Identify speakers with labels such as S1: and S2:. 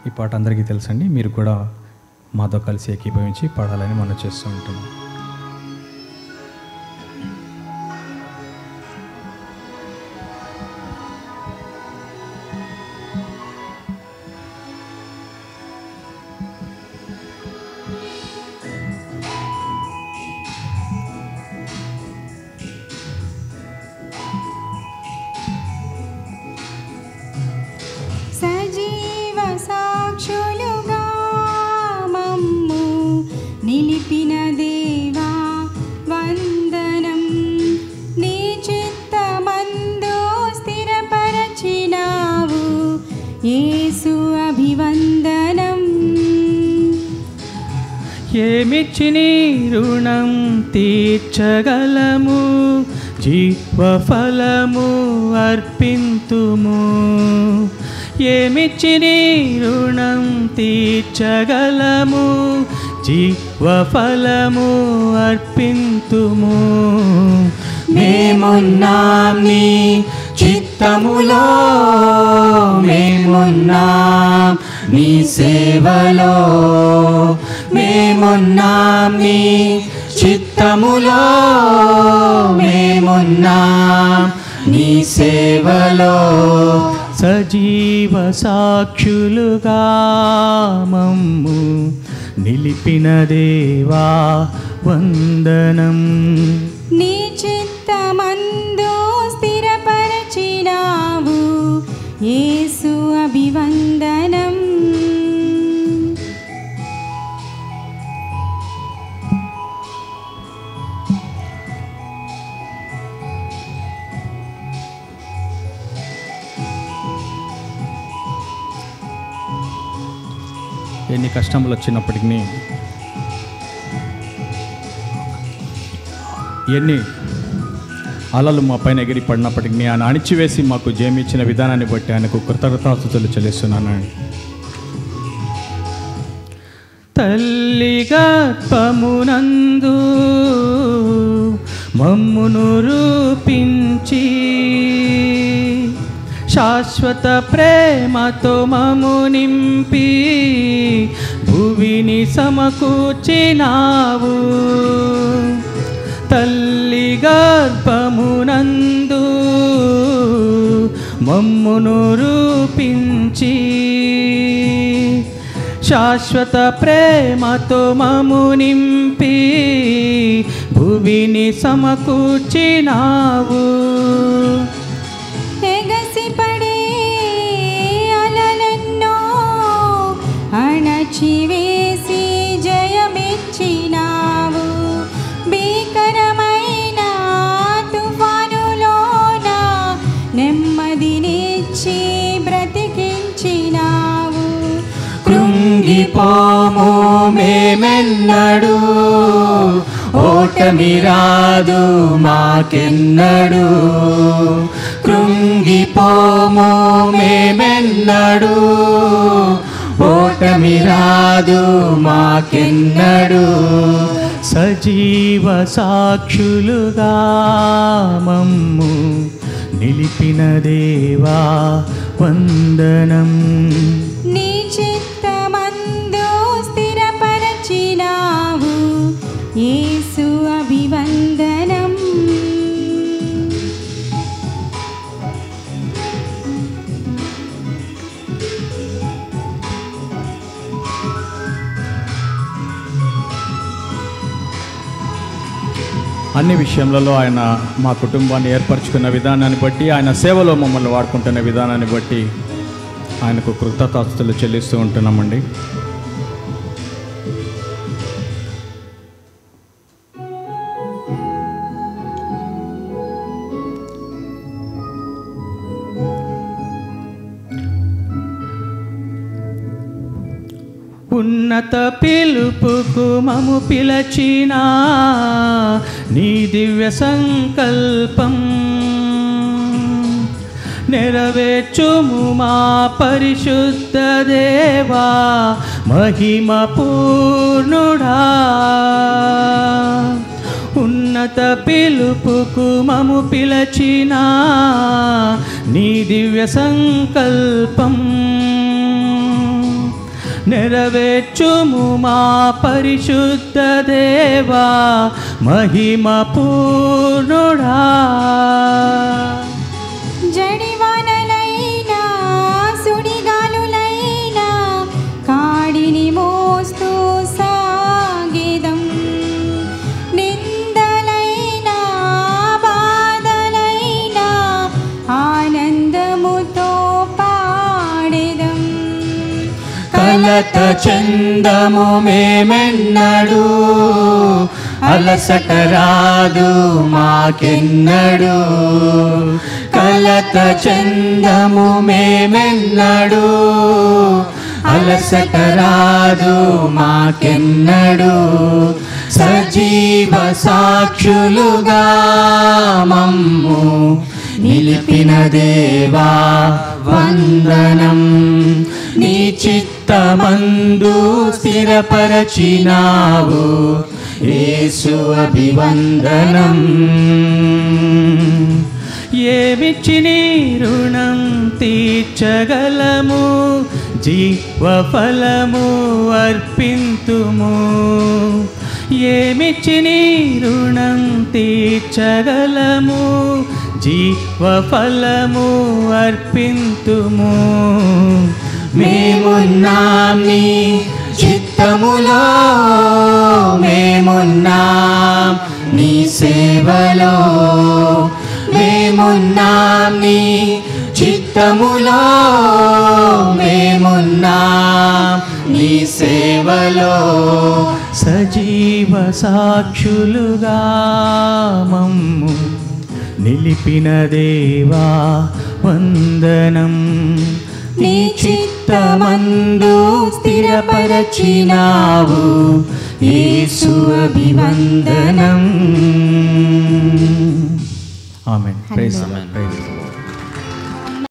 S1: ఈ పాట అందరికీ తెలుసండి మీరు కూడా మాతో కలిసి ఏకీభవించి పాడాలని మనం చేస్తూ ఉంటున్నాం
S2: సజీవ సాక్షులుగా మమ్ము నిలిపిన దేవా వందనం నీ చిత్తమందు స్థిరపరచినావు యేసు అభివందనం
S1: ఏమిచ్చి నీ రుణం తీర్చగలము జీవఫలము అర్పింతుము ఏమిచ్చి నీ రుణం తీర్చగలము జీవఫలము అర్పింతుము మేమున్నాం నీ చిత్తములో మేమున్నాం నీ సేవలో మేమున్నాం నీ చిత్తములో మేమున్నాం నీ సేవలో సజీవ సాక్షులుగా మమ్ము నిలిపిన దేవా వందనం
S2: నీ చిత్తమందు స్థిరపరచినావు యేసు అభివందనం
S1: ఎన్ని కష్టములు వచ్చినప్పటికీ ఎన్ని అలలు మా పైన ఎగిరి పడినప్పటికీ ఆయన అణిచివేసి మాకు జయమిచ్చిన విధానాన్ని బట్టి ఆయనకు కృతజ్ఞతాస్తుతులు చెల్లిస్తున్నాను తల్లి గర్భమునందు మమ్మును రూపించి శాశ్వత ప్రేమతో మము నింపి భువిని సమకూర్చినావు తల్లి గర్భమునందు మమ్మును రూపించి శాశ్వత ప్రేమతో మము నింపి భువిని సమకూర్చినావు
S2: ఎగసిపడే అలలెన్నో అణచివేసి జయమిచ్చినావు భీకరమైన తుఫానులోన నెమ్మదినిచ్చి బ్రతికించినావు
S1: కృంగిపోము మేమెన్నడు ఓటమి రాదు మాకెన్నడు కృంగిపోము మేమెన్నడు ఓటమి రాదు మాకెన్నడు సజీవ సాక్షులుగా మమ్ము నిలిపిన దేవా వందనం
S2: నీ చిత్తమందు స్థిరపరచినావు యేసు అభివందనం
S1: అన్ని విషయములలో ఆయన మా కుటుంబాన్ని ఏర్పరచుకున్న విధానాన్ని బట్టి ఆయన సేవలో మమ్మల్ని వాడుకుంటున్న విధానాన్ని బట్టి ఆయనకు కృతజ్ఞతలు చెల్లిస్తూ ఉంటున్నామండి ఉన్నత పిలుపుకు మము పిలచిన నీ దివ్య సంకల్పం నెరవేర్చుము మా పరిశుద్ధ దేవా మహిమ పూర్ణుడా ఉన్నత పిలుపుకు మము పిలచిన నీ దివ్య సంకల్పం నెరవేర్చుము మా పరిశుద్ధ దేవా మహిమ పూర్ణుడా
S2: జడివానలైనా సుడిగాలులైనా కాడిని మోస్తూ సాగేదం నిందలైనా బాధలైనా ఆనందముతో పాడేదం
S1: కలత చందము మేమెన్నడు అలసట రాదు మాకెన్నడు కలత చందము మేమెన్నడు అలసట రాదు మాకెన్నడు సజీవ సాక్షులుగా మమ్ము నిలిపిన దేవా వందనం నీ చిత్తమందు స్థిరపరచినావు యేసు అభివందనం ఏమిచ్చి నీ రుణం తీర్చగలము జీవఫలము అర్పింతుము ఏమిచ్చి నీ రుణం తీర్చగలము జీవఫలము అర్పింతుము మేమున్నాం నీ చిత్తములో మేమున్నాం నీ సేవలో మేమున్నాం నీ చిత్తములో మేమున్నాం నీ సేవలో సజీవ సాక్షులుగా మమ్ము నిలిపిన దేవా వందనం నీ చిత్తమందు స్థిరపరచినావు యేసు అభివందనం ఆమెన్ ప్రైజ్
S2: Hallelujah.
S1: ప్రైజ్